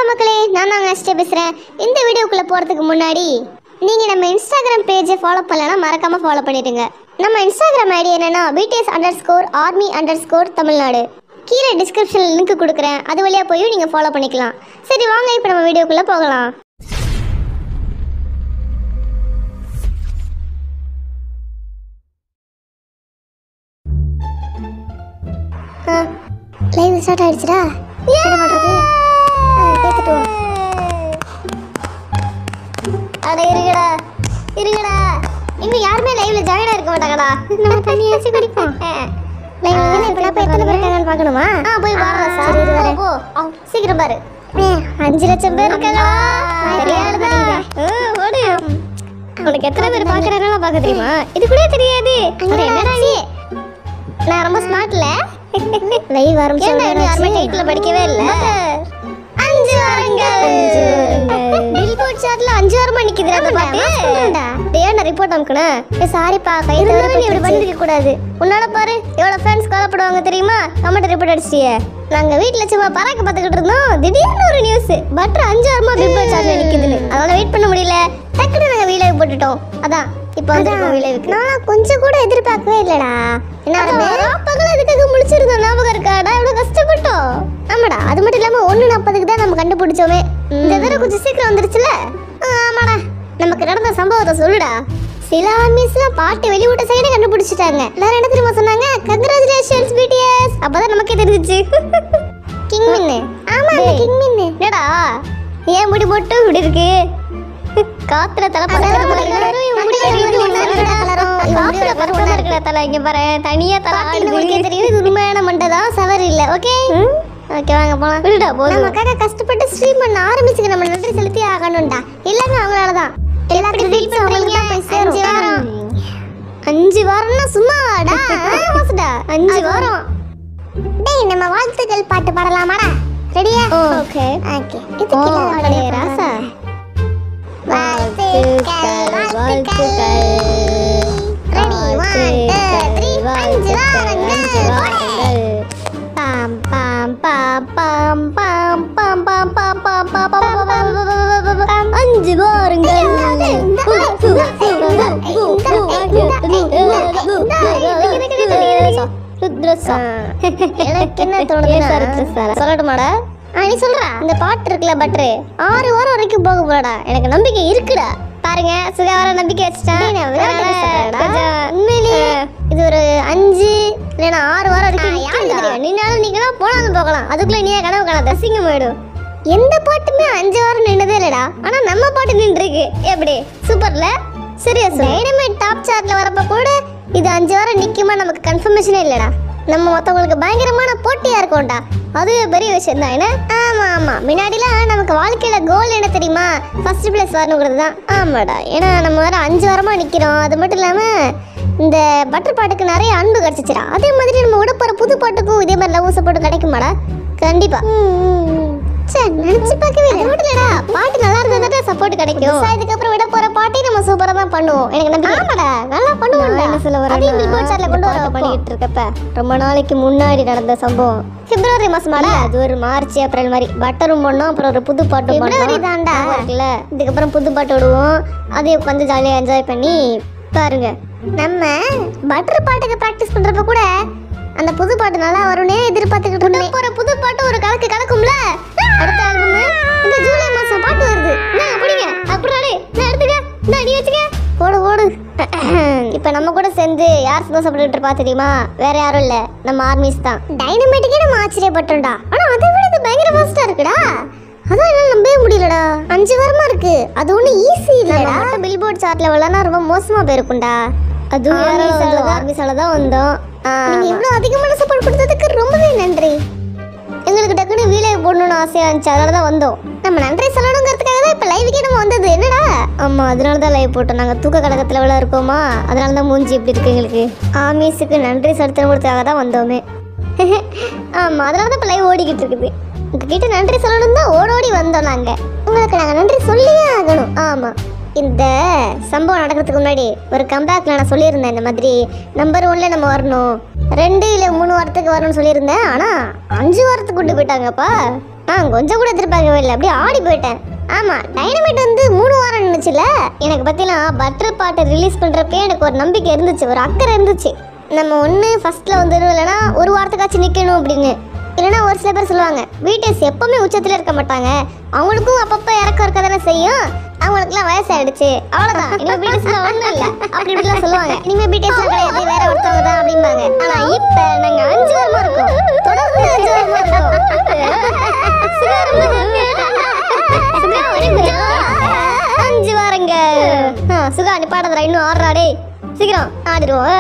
மக்களே நான் தான் அஷ்டே பேசுகிறேன் இந்த வீடியோக்குள்ளே போகிறதுக்கு முன்னாடி நீங்கள் நம்ம இன்ஸ்டாகிராம் பேஜை ஃபாலோ பண்ணலன்னா மறக்காமல் ஃபாலோ பண்ணிடுங்க நம்ம இன்ஸ்டாகிராம் ஐடி என்னன்னா BTS underscore army underscore Tamil Nadu கீழே டிஸ்கிரிப்ஷனில் லிங்க் கொடுக்குறேன் அது வழியாக போய் நீங்கள் ஃபாலோ பண்ணிக்கலாம் சரி வாங்க இப்போ நம்ம வீடியோக்குள்ளே போகலாம் லைவ் ஸ்டார்ட் ஆயிடுச்சுடா என்ன பண்ணுறது கேட்டுட்டு அட இருங்கடா இருங்கடா இன்னும் யாருமே லைவ்ல ஜாயின் இருக்க மாட்டாங்கடா நம்ம தண்ணியாச்சும் குடிப்போம் லைவ்ல என்ன இப்ப நான் எத்தனை பேர் இருக்காங்கன்னு பார்க்கணுமா ஆ போய் பாருடா சார் இரு வரேன் போ சீக்கிரம் பாரு அஞ்சு லட்சம் பேர் இருக்காங்களா பெரிய ஆளுதா ஓடு உனக்கு எத்தனை பேர் பாக்குறாங்களா பார்க்க தெரியுமா இது கூட தெரியாது அட, என்னடா நீ நான் ரொம்ப ஸ்மார்ட்ல லைவ் ஆரம்பிச்சு யாருமே டைட்டில் படிக்கவே இல்ல அஞ்சு வாரங்கள் பில் போர்ட் சார்ட்ல அஞ்சு வாரமா நிக்குதுடா அந்த பாட்டு டேய் நான் ரிப்போர்ட் அனுக்கணும் ஏ சாரிப்பா கை தவற நீ இப்படி பண்ணிருக்க கூடாது உன்னால பாரு எவ்வளவு ஃபேன்ஸ் கவலைப்படுவாங்க தெரியுமா கமெண்ட் ரிப்போர்ட் அடிச்சியே நாங்க வீட்ல சும்மா பராக்க பார்த்துக்கிட்டு இருந்தோம் திடீர்னு ஒரு நியூஸ் பட்டர் அஞ்சு வாரமா பில் போர்ட் சார்ட்ல நிக்குதுன்னு அதனால வெயிட் பண்ண முடியல டக்குனு நாங்க வீடியோ போட்டுட்டோம் அதான் இப்போ வந்து வீடியோவுக்கு நான் கொஞ்சம் கூட எதிர்பார்க்கவே இல்லடா என்ன பகல் அதுக்காக முழிச்சிருந்தோம் ஞாபகம் இருக்காடா எவ்வளவு கஷ்டப்பட்டோம் ஆமாடா அது மட்டும் இல்லாம ஒண்ணு நாற்பதுக்கு தான் நம்ம கண்டுபிடிச்சோமே இந்த தடவை கொஞ்சம் சீக்கிரம் வந்துருச்சுல ஆ, ஆமாடா நமக்கு நடந்த சம்பவத்தை சொல்லுடா சில ஆர்மிஸ்லாம் பாட்டு வெளிவிட்ட சைடே கண்டுபிடிச்சிட்டாங்க எல்லாரும் என்ன தெரியுமா சொன்னாங்க கங்க்ராச்சுலேஷன்ஸ் பிடிஎஸ் அப்பதான் நமக்கே தெரிஞ்சிச்சு கிங் மின்னு ஆமா கிங் மின்னு என்னடா ஏன் முடி மட்டும் இப்படி இருக்கு காத்துல தலை காத்துல பறக்க இருக்கிற தலை இங்க பாரு தனியா தலை ஆடுது தெரியும் இது உண்மையான மண்டை தான் சவர் இல்ல ஓகே ஓகே வாங்க போலாம் விடுடா போதும் நமக்காக கஷ்டப்பட்டு ஸ்ட்ரீம் பண்ண ஆரம்பிச்சுக்க நம்ம நன்றி செலுத்தி ஆகணும்டா எல்லாமே அவங்களால தான் எல்லா கிரெடிட்ஸும் அவங்களுக்கு தான் போய் சேரும் அஞ்சு வாரம்னா சும்மாடா மாசுடா அஞ்சு வாரம் டேய் நம்ம வாழ்த்துக்கள் பாட்டு பாடலாமாடா ரெடியா ஓகே ஓகே இது ராசா வாழ்த்துக்கள் வாழ்த்துக்கள் ரெடி ஒன் த்ரீ அஞ்சு வாரங்கள் பாம் பாம் பாம் பாம் பாம் பாம் பாம் பாம் பாம் பாம் பாம் பாம் அஞ்சு வாரங்கள் ருத்ரசா எனக்கு என்ன தோணுது சொல்லட்டுமாடா ஆ, நீ சொல்றா இந்த பாட்டு இருக்குல்ல பட்ரு ஆறு வாரம் வரைக்கும் போக போறடா எனக்கு நம்பிக்கை இருக்குடா பாருங்க சுகாவர நம்பிக்கை வச்சுட்டேன் உண்மையிலேயே இது ஒரு அஞ்சு இல்லைன்னா ஆறு வாரம் வரைக்கும் யாருக்கு தெரியும் நீனாலும் நீங்களும் போனாலும் போகலாம் அதுக்குள்ள நீயே கனவு காணாத அசிங்கம் போயிடும் எந்த பாட்டுமே அஞ்சு வாரம் நின்னதே இல்லடா ஆனா நம்ம பாட்டு நின்றுருக்கு எப்படி சூப்பர்ல சரியா டைனமைட் டாப் சார்ட்ல வரப்ப கூட இது அஞ்சு வாரம் நிக்குமா நமக்கு கன்ஃபர்மேஷனே இல்லடா நம்ம மத்தவங்களுக்கு பயங்கரமான போட்டியா இருக்கும்டா அதுவே பெரிய விஷயம் தான் என்ன ஆமா ஆமா முன்னாடிலாம் நமக்கு வாழ்க்கையில கோல் என்ன தெரியுமா ஃபர்ஸ்ட் பிளேஸ் வரணுங்கிறது தான் ஆமாடா ஏன்னா நம்ம வேற அஞ்சு வாரமா நிக்கிறோம் அது மட்டும் இல்லாம இந்த பட்டர் பாட்டுக்கு நிறைய அன்பு கிடைச்சிச்சுடா அதே மாதிரி நம்ம விட போற புது பாட்டுக்கும் இதே மாதிரி லவ் சப்போர்ட் கிடைக்குமாடா கண்டிப்பா சரி நினைச்சு பார்க்கவே இல்லை மட்டும் இல்லடா பாட்டு நல்லா இருந்தா சப்போர்ட் கிடைக்கும் இதுக்கப்புறம் விட போற பாட்டே நம்ம சூப்பரா தான் பண்ணுவோம் எனக்கு நம்பிக்கை ஆமாடா நல்லா பண்ணுவோம் என்ன சொல்ல வரேன் அதையும் பில்போர்ட் சார்ட்ல கொண்டு வர பண்ணிட்டு இருக்கப்ப ரொம்ப நாளைக்கு முன்னாடி நடந்த சம்பவம் பிப்ரவரி மாசமாடா அது ஒரு மார்ச் ஏப்ரல் மாதிரி பட்டரும் பண்ணோம் அப்புறம் ஒரு புது பாட்டு பிப்ரவரி தான்டா இருக்குல்ல இதுக்கப்புறம் புது பாட்டு விடுவோம் அதையும் உட்காந்து ஜாலியா என்ஜாய் பண்ணி பாருங்க நம்ம பட்டர் பாட்டுக்கு பிராக்டிஸ் பண்றப்ப கூட அந்த புது பாட்டு நல்லா வரும்னே எதிர்பார்த்துக்கிட்டு இருந்தேன் போற புது பாட்டு ஒரு கலக்கு கலக்கும்ல அடுத்த ஆல்பம் இந்த ஜூலை மாசம் பாட்டு வருது நான் பிடிங்க அப்படினாலே நான் எடுத்துக்க நான் நீ வச்சுக்க ஓடு ஓடு இப்ப நம்ம கூட சேர்ந்து யார் சந்தோஷப்பட்டுட்டு இருப்பா தெரியுமா வேற யாரும் இல்ல நம்ம ஆர்மிஸ் தான் டைனமேட்டுக்கே நம்ம ஆச்சரியப்பட்டோம்டா ஆனா அதை விட இது பயங்கர ஃபாஸ்டா இருக்குடா அதான் என்னால நம்பவே முடியலடா அஞ்சு வாரமா இருக்கு அது ஒண்ணு ஈஸி இல்லடா மட்டும் பில் போர்ட் சார்ட்ல வரலனா ரொம்ப மோசமா போயிருக்கும்டா அதுவும் ஆர்மிஸால ஆர்மிஸால தான் வந்தோம் நீங்க இவ்வளவு அதிகமான சப்போர்ட் கொடுத்ததுக்கு ரொம்பவே நன்றி எங்களுக்கு டக்குனு வீலே போடணும்னு ஆசையா இருந்துச்சு அதனால தான் வந்தோம் நம்ம நன்றி சொல்லணுங்கிறதுக்காக தான் இப்போ லைவுக்கே நம்ம வந்தது என்னடா ஆமா அதனால தான் லைவ் போட்டோம் நாங்கள் தூக்க கழகத்தில் விட இருக்கோமா அதனால தான் மூஞ்சி இப்படி இருக்கு எங்களுக்கு ஆமீஸுக்கு நன்றி செலுத்தணுங்கிறதுக்காக தான் வந்தோமே ஆமா அதனால தான் இப்போ லைவ் ஓடிக்கிட்டு இருக்குது உங்ககிட்ட நன்றி சொல்லணும் தான் ஓடோடி வந்தோம் நாங்கள் உங்களுக்கு நாங்கள் நன்றி சொல்லியே ஆகணும் ஆமாம் இந்த சம்பவம் நடக்கிறதுக்கு முன்னாடி ஒரு கம்பேக்ல நான் சொல்லியிருந்தேன் இந்த மாதிரி நம்பர் ஒன்ல நம்ம வரணும் ரெண்டு இல்லை மூணு வாரத்துக்கு வரணும்னு சொல்லியிருந்தேன் ஆனால் அஞ்சு வாரத்துக்கு கொண்டு போயிட்டாங்கப்பா நான் கொஞ்சம் கூட எதிர்பார்க்கவே இல்லை அப்படியே ஆடி போயிட்டேன் ஆமா டைனமைட் வந்து மூணு வாரம் நின்னுச்சுல எனக்கு பத்திலாம் பட்டர் பாட்டை ரிலீஸ் பண்றப்பே எனக்கு ஒரு நம்பிக்கை இருந்துச்சு ஒரு அக்கறை இருந்துச்சு நம்ம ஒன்று ஃபர்ஸ்ட்ல வந்துடும் இல்லைன்னா ஒரு வாரத்துக்காச்சும் நிற்கணும் அப்படின்னு இல்லைன்னா ஒரு சில பேர் சொல்லுவாங்க பிடிஎஸ் எப்பவுமே உச்சத்தில் இருக்க மாட்டாங்க அவங்களுக்கும் அப்பப்போ இறக்கம் இருக்க தானே செய்யும் அவங்களுக்குலாம் வயசாயிடுச்சு அவ்வளோதான் இனிமே பிடிஎஸ்ல ஒன்றும் இல்லை அப்படி இப்படிலாம் சொல்லுவாங்க இனிமே பிடிஎஸ்ல கிடையாது வேற ஒருத்தவங்க தான் அப்படிம்பாங்க ஆனா இப்போ நாங்க அஞ்சு வாரமா இருக்கோம் தொடர்ந்து அஞ்சு வாரமா இருக்கோம் சுகா, வருங்க. அஞ்சு வாரங்க ஆ, சுகா நீ பாடுறா இன்னும் ஆடுறா டேய் சீக்கிரம் ஆடிடுவோம்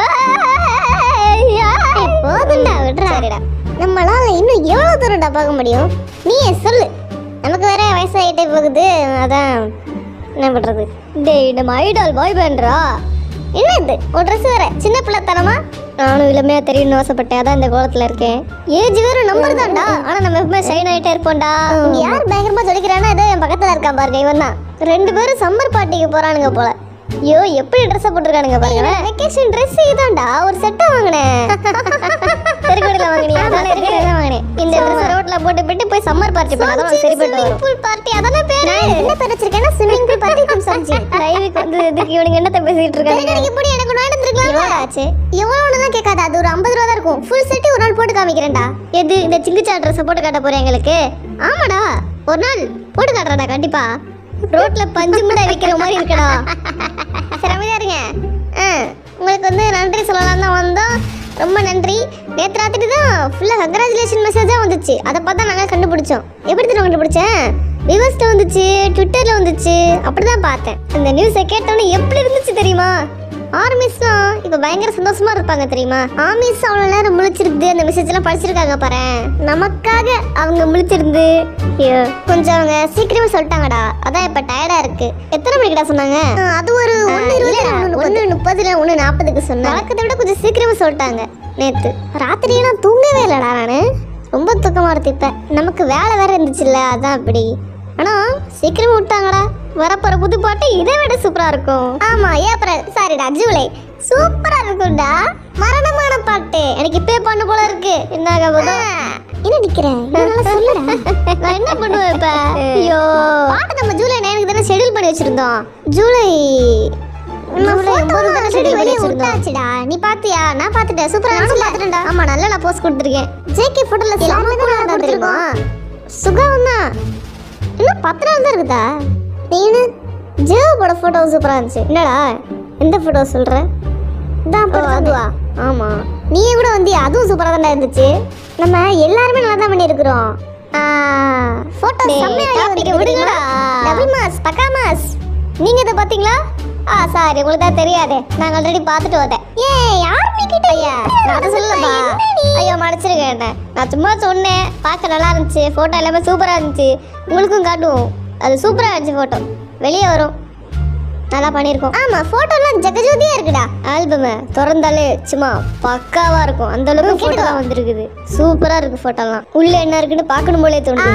ஏய், போதும்டா விடுறா சரிடா நம்மளால இன்னும் எவ்வளவு தூரம்டா பார்க்க முடியும் நீயே சொல்லு நமக்கு வேற வயசாகிட்டே போகுது அதான் என்ன பண்றது டேய் நம்ம ஐடால் பாய் பேண்ட்ரா என்ன இது ஒரு ட்ரெஸ் வேற சின்ன பிள்ளைத்தனமா நானும் இளமையா தெரியணும்னு ஆசைப்பட்டேன் அதான் இந்த கோலத்துல இருக்கேன் ஏஜ் வேற நம்பர் தான்டா ஆனா நம்ம எப்பவுமே ஷைன் ஆயிட்டே இருப்போம்டா இங்க யார் பயங்கரமா ஜொலிக்கிறானா ஏதோ என் பக்கத்துல இருக்கான் பாருங்க இவன் தான் ரெண்டு பேரும் சம்மர் பார்ட்டிக்கு போறானுங்க போல ஐயோ எப்படி ட்ரெஸ் போட்டுருக்கானுங்க பாருங்க வெக்கேஷன் ட்ரெஸ் இதான்டா ஒரு செட்டா வாங்கினேன் தெருக்கடையில வாங்கினியா அதானே தெருக்கடையில வாங்கினேன் இந்த ட்ரெஸ் ரோட்ல போட்டு போட்டு போய் சம்மர் பார்ட்டி பண்ணாதான் சரி போயிட்டு வரும் பூல் பார்ட்டி அதானே பேரு என்ன பேர் வச்சிருக்கேன்னா ஸ்விமிங் பூல் பார்ட்டி கம் சம்ஜி லைவுக்கு வந்து இதுக்கு இவனுங்க என்னத்த பேசிட்டு இருக்காங்க இப்படி எனக்கு நடந்துருக்கலாம் எவ்வளவு ஆச்சு எவ்வளவுன்னு தான் கேட்காது அது ஒரு 50 ரூபா தான் இருக்கும் ஃபுல் செட் ஒரு நாள் போட்டு காமிக்கிறேன்டா எது இந்த சிங்குச்சா ட்ரெஸ் போட்டு காட்ட போறேன் எங்களுக்கு ஆமாடா ஒரு நாள் போட்டு காட்டுறடா கண்டிப்பா ரோட்ல பஞ்சு முட்டை விக்கிற மாதிரி இருக்கடா சரி அமைதியா இருங்க ஆ, உங்களுக்கு வந்து நன்றி சொல்லலாம் தான் வந்தோம் ரொம்ப நன்றி நேற்று ராத்திரி தான் ஃபுல்லாக கங்க்ராச்சுலேஷன் மெசேஜாக வந்துச்சு அதை பார்த்தா நாங்கள் கண்டுபிடிச்சோம் எப்படி தெரியும் கண்டுபிடிச்சேன் விவஸ்ட்டு வந்துச்சு ட்விட்டரில் வந்துச்சு அப்படி தான் பார்த்தேன் அந்த நியூஸை கேட்டோன்னே எப்படி இருந்துச்சு தெரியுமா ஆர்மிஸ்லாம் இப்போ பயங்கர சந்தோஷமா இருப்பாங்க தெரியுமா ஆர்மிஸ் அவ்வளோ நேரம் முழிச்சிருந்து அந்த மெசேஜ் எல்லாம் படிச்சிருக்காங்க பாரு நமக்காக அவங்க முழிச்சிருந்து ஐயோ, கொஞ்சம் அவங்க சீக்கிரமா சொல்லிட்டாங்கடா அதான் இப்ப டயர்டா இருக்கு எத்தனை மணிக்குடா சொன்னாங்க அது ஒரு ஒன்னு முப்பதுல ஒன்னு நாற்பதுக்கு சொன்னேன் வழக்கத்தை விட கொஞ்சம் சீக்கிரமா சொல்லிட்டாங்க நேத்து ராத்திரியெல்லாம் தூங்கவே இல்லடா நானு ரொம்ப தூக்கமா இருக்கு இப்ப நமக்கு வேலை வேற இருந்துச்சுல்ல அதான் அப்படி ஆனா சீக்கிரமா விட்டாங்கடா வரப்போற புது பாட்டு இதை விட சூப்பரா இருக்கும் ஆமா ஏப்ரல் சாரிடா ஜூலை சூப்பரா இருக்கும்டா மரணமான பாட்டு எனக்கு இப்பே பண்ண போல இருக்கு என்ன போதும் என்ன நிக்கிறேன் சொல்லுடா நான் என்ன பண்ணுவேன் இப்ப ஐயோ பாட்டு நம்ம ஜூலை நைனுக்கு தானே ஷெட்யூல் பண்ணி வச்சிருந்தோம் ஜூலை நீ பாத்தியா நான் பாத்துட்டேன் சூப்பரா நானும் பாத்துட்டேன்டா ஆமா நல்ல நான் போஸ்ட் கொடுத்துருக்கேன் ஜேகே போட்டோல எல்லாமே தான் கொடுத்துருக்கோம் சுகம் தான் இன்னும் பத்து நாள் தான் இருக்குதா நீனு ஜேவோட ஃபோட்டோ சூப்பராக இருந்துச்சு என்னடா எந்த ஃபோட்டோ சொல்கிற இதான் போ அதுவா ஆமாம் நீயே கூட வந்தியா அதுவும் சூப்பராக தானே இருந்துச்சு நம்ம எல்லாருமே நல்லா தான் பண்ணியிருக்கிறோம் ஃபோட்டோ செம்மையாக விடுங்கடா டபுள் மாஸ் பக்கா மாஸ் நீங்கள் இதை பார்த்தீங்களா ஆ சாரி உங்களுக்கு தான் தெரியாதே நாங்கள் ஆல்ரெடி பார்த்துட்டு வந்தேன் ஏ யாருமே கிட்ட ஐயா நான் அதை சொல்லலப்பா ஐயோ மன்னிச்சிருக்கேன் என்ன நான் சும்மா சொன்னேன் பார்க்க நல்லா இருந்துச்சு ஃபோட்டோ எல்லாமே சூப்பராக இருந்துச்சு உங்களுக்கும் காட்டுவோம் அது சூப்பராக இருந்துச்சு ஃபோட்டோ வெளியே வரும் நல்லா பண்ணியிருக்கோம் ஆமா போட்டோலாம் ஜெகஜோதியா இருக்குடா ஆல்பம் திறந்தாலே சும்மா பக்காவா இருக்கும் அந்த அளவுக்கு போட்டோலாம் வந்திருக்குது சூப்பரா இருக்கு போட்டோலாம் உள்ள என்ன இருக்குன்னு பார்க்கணும் போலே தோணுது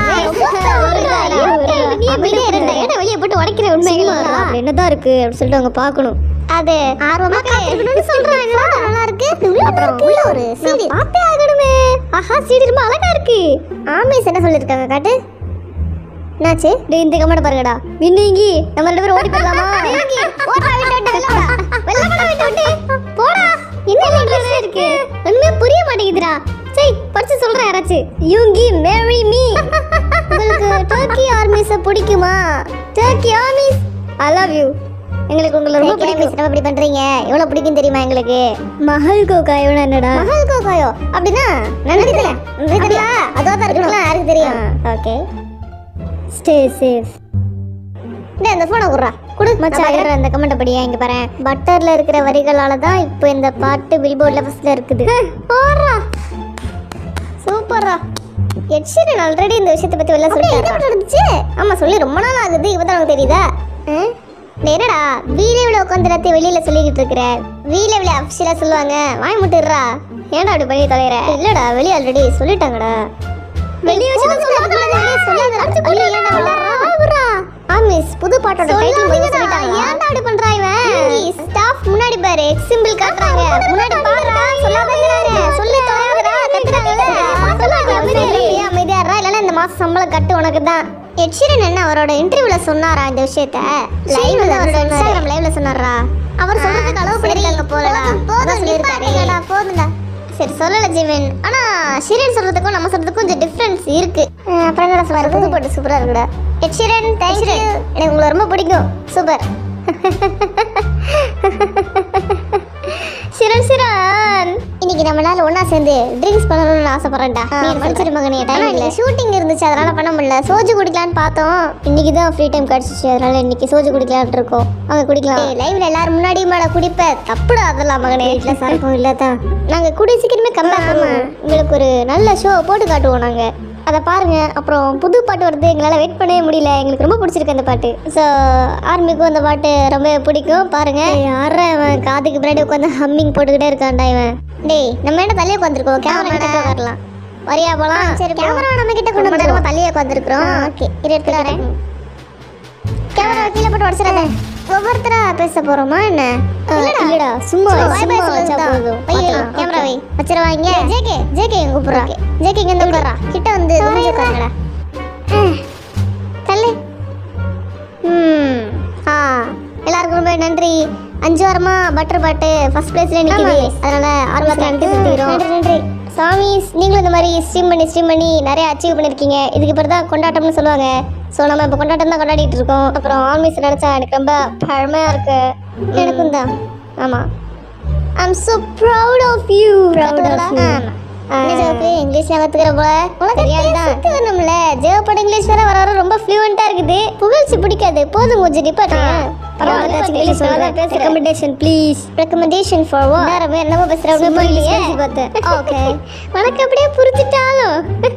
அமைதியா இருந்த ஏன்னா வெளியே போட்டு உடைக்கிற உண்மைகள் அப்படி என்னதான் இருக்கு அப்படின்னு சொல்லிட்டு அவங்க பார்க்கணும் அது ஆர்வமா காத்திருக்கணும்னு சொல்றாங்க நல்லா இருக்கு அப்புறம் உள்ள ஒரு சீடி பாப்பே ஆகணுமே ஆஹா சீடி ரொம்ப அழகா இருக்கு ஆமீஸ் என்ன சொல்லிருக்காங்க காட்டு என்னாச்சு டேய் இந்த கமெண்ட் பாருங்கடா மின்னிங்கி நம்ம ரெண்டு பேரும் ஓடி போயிடலாமா ஓடா விட்டு விட்டு வெளில போடா வெளில போடா விட்டு விட்டு போடா என்ன இங்கிலீஷ்ல இருக்கு ஒண்ணுமே புரிய மாட்டேங்குதுடா சரி படிச்சு சொல்றேன் யாராச்சும் யூங்கி மேரி மீ உங்களுக்கு டர்க்கி ஆர்மிஸ பிடிக்குமா Turkey armies I love you எங்களுக்கு உங்களை ரொம்ப பிடிக்கும் நம்ம இப்படி பண்றீங்க எவ்வளவு பிடிக்கும் தெரியுமா எங்களுக்கு மஹல் கோகாயோனா என்னடா மஹல் கோகாயோ அப்படின்னா நினைக்கிறேன் அதோ தான் இருக்கலாம் யாருக்கு தெரியும் ஓகே ஸ்டே சேஃப் டேய் அந்த ஃபோனை குடுறா குடு மச்சான் இருடா இந்த கமெண்ட் படியா இங்க பாரு பட்டர்ல இருக்கிற வரிகளால தான் இப்போ இந்த பாட்டு பில்போர்ட்ல ஃபர்ஸ்ட்ல இருக்குது போறா சூப்பர்ரா எட்ஷீரன் ஆல்ரெடி இந்த விஷயத்தை பத்தி வெளில சொல்லிட்டாரு நடந்துச்சு ஆமா சொல்லி ரொம்ப நாள் ஆகுது இப்பதான் உனக்கு தெரியுதா டேய், என்னடா வீலெவில் உட்காந்து எல்லாத்தையும் வெளியில சொல்லிக்கிட்டு இருக்கிற வீலெவில் அஃபிஷியலா சொல்லுவாங்க வாய் முட்டுறா ஏன்டா அப்படி பண்ணி தொலைற இல்லடா வெளியே ஆல்ரெடி சொல்லிட்டாங்கடா வெளிய வச்சு ஆமிஸ் புது பாட்டோட டைட்டில் வந்து சொல்லிட்டாங்க ஏன்டா அப்படி பண்றா இவன் ஸ்டாஃப் முன்னாடி பாரு எக்ஸ் சிம்பிள் காட்டுறாங்க முன்னாடி பாருடா சொல்லாதங்கறாங்க சொல்லி தொலைங்கடா கத்துறாங்க சொல்லாத அமைதியா அமைதியா இருடா இல்லனா இந்த மாசம் சம்பளம் கட்டு உனக்கு தான் எட்ஷீரன் என்ன அவரோட இன்டர்வியூல சொன்னாரா இந்த விஷயத்த லைவ்ல அவரோட இன்ஸ்டாகிராம் லைவ்ல சொன்னாரா அவர் சொல்றதுக்கு அளவு பண்ணிருக்காங்க போலடா போதும் சொல்லிருக்காருடா போதும்டா சரி சொல்லல ஜீவன் ஆனா ஷிரன் சொல்றதுக்கும் நம்ம சொல்றதுக்கும் கொஞ்சம் டிஃபரன்ஸ் இருக்கு அஹ் அப்புறம் என்னடா சொல்றது புது பாட்டு சூப்பரா இருக்குடா எட் ஷிரன் தேங்க்யூ எனக்கு உங்களை ரொம்ப பிடிக்கும் சூப்பர் சிரன் சிரன் இன்னைக்கு நம்ம எல்லாரும் ஒண்ணா சேர்ந்து ட்ரிங்க்ஸ் பண்ணணும்னு ஆசைப்படுறேன்டா நீ மன்னிச்சிரு மகனே டைம் இல்ல ஷூட்டிங் இருந்துச்சு அதனால பண்ண முடியல சோஜு குடிக்கலாம்னு பார்த்தோம் இன்னைக்கு தான் ஃப்ரீ டைம் கிடைச்சிச்சு அதனால இன்னைக்கு சோஜு குடிக்கலாம்னு இருக்கோம் அங்க குடிக்கலாம் லைவ்ல எல்லாரும் முன்னாடி மேல குடிப்ப தப்புடா அதெல்லாம் மகனே வீட்டுல சரக்கும் இல்ல தான் நாங்க கூடிய சீக்கிரமே கம்பேக் பண்ணுவோம் உங்களுக்கு ஒரு நல்ல ஷோ போட்டு காட்டுவோம் நாங்க அதை பாருங்க அப்புறம் புது பாட்டு வருது எங்களால் வெயிட் பண்ணவே முடியல எங்களுக்கு ரொம்ப பிடிச்சிருக்கு அந்த பாட்டு ஸோ ஆர்மிக்கும் அந்த பாட்டு ரொம்ப பிடிக்கும் பாருங்க யார அவன் காதுக்கு பின்னாடி உட்காந்து ஹம்மிங் போட்டுக்கிட்டே இருக்கான்டா இவன் டேய் நம்ம என்ன தள்ளியே உட்காந்துருக்கோம் கேமரா கிட்ட போய் வரலாம் வரியா போலாம் சரி கேமரா நம்ம கிட்ட கொண்டு வந்து நம்ம தள்ளியே உட்காந்துருக்கோம் ஓகே இரு எடுத்துக்கிறேன் கேமரா கீழே போட்டு உடச்சிடாத ஒவ்வொருத்தரா பேச போறோமா என்ன இல்லடா சும்மா சும்மா வச்சா போதும் ஐயோ கேமரா வை வச்சிரவா இங்க ஜேகே ஜேகே எங்க கூப்பிடுறா ஜேகே இங்க வந்து கூப்பிடுறா கிட்ட வந்து குனிஞ்சு உட்காருங்கடா தள்ளு ம் ஆ எல்லாருக்கும் ரொம்ப நன்றி அஞ்சு வாரமா பட்டர் பாட்டு ஃபர்ஸ்ட் பிளேஸ்ல நிக்குது அதனால ஆர்வத்தில் நன்றி செலுத்திக்கிறோம் நன்றி நன்றி சாமிஸ் நீங்களும் இந்த மாதிரி ஸ்ட்ரீம் பண்ணி ஸ்ட்ரீம் பண்ணி நிறைய அச்சீவ் பண்ணிருக்கீங்க இதுக்கு பிறகு தான் கொண்டாட்டம்னு சொல்லுவாங்க ஸோ நம்ம இப்போ கொண்டாட்டம் தான் கொண்டாடிட்டு இருக்கோம் அப்புறம் ஆல்மிஸ் நினைச்சா எனக்கு ரொம்ப பழமையா இருக்கு எனக்கும் தான் ஆமா I'm so proud of you proud of you joke இங்கிலீஷ்ல கத்துக்கிற போல உனக்கு வரணும்ல ஜெயப்பட இங்கிலீஷ் வேற வர வர ரொம்ப ஃப்ளூவெண்டா இருக்குது புகழ்ச்சி பிடிக்காது போதும் கொஞ்சம் நிப்பாட்டுங்க ரெக்கமெண்டேஷன் ப்ளீஸ் ரெக்கமெண்டேஷன் ஃபார் வா வேற வேற என்னமோ பேசுறவங்க புரியலையே ஓகே உனக்கு அப்படியே புரிஞ்சிட்டாலும்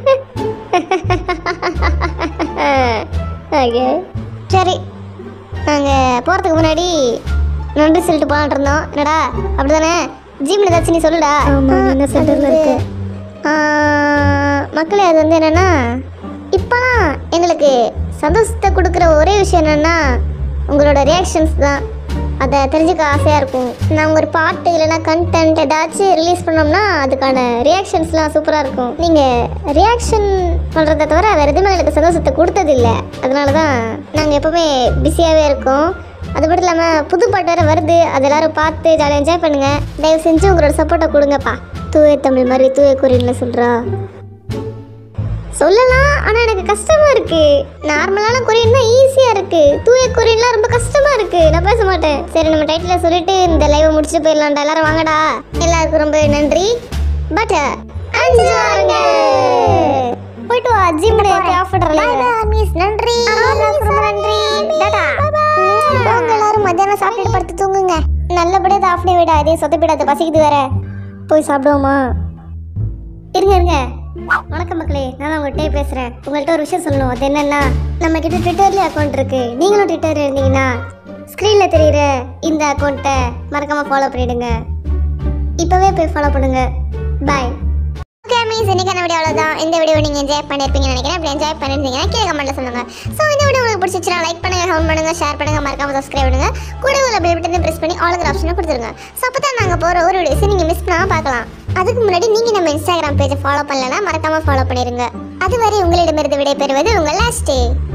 ஓகே சரி நாங்கள் போகிறதுக்கு முன்னாடி நன்றி சொல்லிட்டு போலான் இருந்தோம் என்னடா அப்படிதானே ஜிம்ல ஏதாச்சும் நீ சொல்லுடா என்ன சென்டர்ல இருக்கு மக்களே அது வந்து என்னன்னா இப்போலாம் எங்களுக்கு சந்தோஷத்தை கொடுக்குற ஒரே விஷயம் என்னன்னா உங்களோட ரியாக்ஷன்ஸ் தான் அதை தெரிஞ்சுக்க ஆசையாக இருக்கும் நாங்கள் ஒரு பாட்டு இல்லைன்னா கண்டென்ட் ஏதாச்சும் ரிலீஸ் பண்ணோம்னா அதுக்கான ரியாக்ஷன்ஸ்லாம் சூப்பராக இருக்கும் நீங்கள் ரியாக்ஷன் பண்ணுறதை தவிர வேறு எதுவுமே எங்களுக்கு சந்தோஷத்தை கொடுத்ததில்ல அதனால தான் நாங்கள் எப்போவுமே பிஸியாகவே இருக்கோம் அது மட்டும் இல்லாமல் புது பாட்டு வேறு வருது அது எல்லாரும் பார்த்து ஜாலியாக என்ஜாய் பண்ணுங்க தயவு செஞ்சு உங்களோட சப்போர்ட்டை கொடுங்கப்பா தூய தமிழ் மாதிரி தூய குறியில் சொல்கிறா சொல்லலாம் ஆனால் எனக்கு கஷ்டமா இருக்கு நார்மலான கொரியன் தான் ஈஸியாக இருக்கு தூய கொரியன்லாம் ரொம்ப கஷ்டமா இருக்கு நான் பேச மாட்டேன் சரி நம்ம டைட்டில் சொல்லிட்டு இந்த லைவை முடிச்சுட்டு போயிடலாம்டா எல்லாரும் வாங்கடா எல்லாருக்கும் ரொம்ப நன்றி பட் அஞ்சு வாருங்க போயிட்டு வா ஜிம் மிஸ் நன்றி எல்லாருக்கும் ரொம்ப நன்றி டாடா போங்க எல்லாரும் மத்தியானம் சாப்பிட்டு படுத்து தூங்குங்க நல்லபடியாக அதை ஆஃப் டே விட அதே சொத்தப்பிடாத பசிக்குது வேற போய் சாப்பிடுவோமா இருங்க இருங்க வணக்கம் மக்களே நான் தான் உங்கள்கிட்ட பேசுகிறேன் உங்கள்கிட்ட ஒரு விஷயம் சொல்லணும் அது என்னன்னா நம்ம கிட்ட ட்விட்டர்லேயே அக்கௌண்ட் இருக்கு நீங்களும் ட்விட்டர் இருந்தீங்கன்னா ஸ்க்ரீனில் தெரியுற இந்த அக்கௌண்ட்டை மறக்காமல் ஃபாலோ பண்ணிடுங்க இப்போவே போய் ஃபாலோ பண்ணுங்க பாய் ஓகே மீன்ஸ் இன்னைக்கான வீடியோ அவ்வளோதான் இந்த வீடியோ நீங்கள் என்ஜாய் பண்ணியிருப்பீங்கன்னு நினைக்கிறேன் அப்படி என்ஜாய் பண்ணியிருந்தீங்கன்னா கீழே கமெண்ட்டில் சொல்லுங்க ஸோ இந்த வீடியோ உங்களுக்கு பிடிச்சிச்சுன்னா லைக் பண்ணுங்க கமெண்ட் பண்ணுங்க ஷேர் பண்ணுங்க மறக்காம சப்ஸ்கிரைப் பண்ணுங்க கூட உள்ள பெல் பட்டனை பிரஸ் பண்ணி ஆளுங்கிற ஆப்ஷனை கொடுத்துருங்க ஸோ அப்போ தான் நாங்கள் போகிற ஒரு வீடியோஸை நீங்கள் மிஸ் பண்ணாமல் பார்க்கலாம் அதுக்கு முன்னாடி நீங்கள் நம்ம இன்ஸ்டாகிராம் பேஜை ஃபாலோ பண்ணலன்னா மறக்காம ஃபாலோ பண்ணிருங்க அதுவரை உங்களிடமிருந்து விடைபெறுவது உங்கள் லாஸ்ட் டே